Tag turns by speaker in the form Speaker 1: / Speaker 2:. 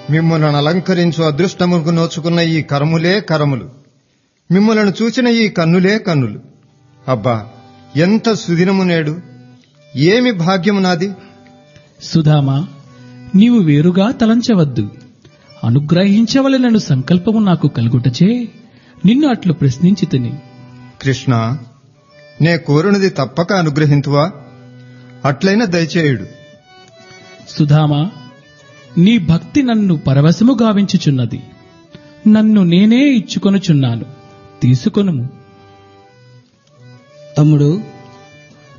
Speaker 1: మిమ్మల్ని అలంకరించు అదృష్టముకు నోచుకున్న ఈ కరములే కరములు మిమ్మలను చూసిన ఈ కన్నులే కన్నులు అబ్బా ఎంత సుదినము నేడు ఏమి భాగ్యము నాది
Speaker 2: సుధామా నీవు వేరుగా తలంచవద్దు అనుగ్రహించవలెనను సంకల్పము నాకు కలుగుటచే నిన్ను అట్లు ప్రశ్నించి తిని
Speaker 1: కృష్ణ నే కోరునది తప్పక అనుగ్రహింతువా అట్లైన దయచేయుడు
Speaker 2: సుధామా నీ భక్తి నన్ను పరవశము గావించుచున్నది నన్ను నేనే ఇచ్చుకొనుచున్నాను తీసుకొనుము
Speaker 3: తమ్ముడు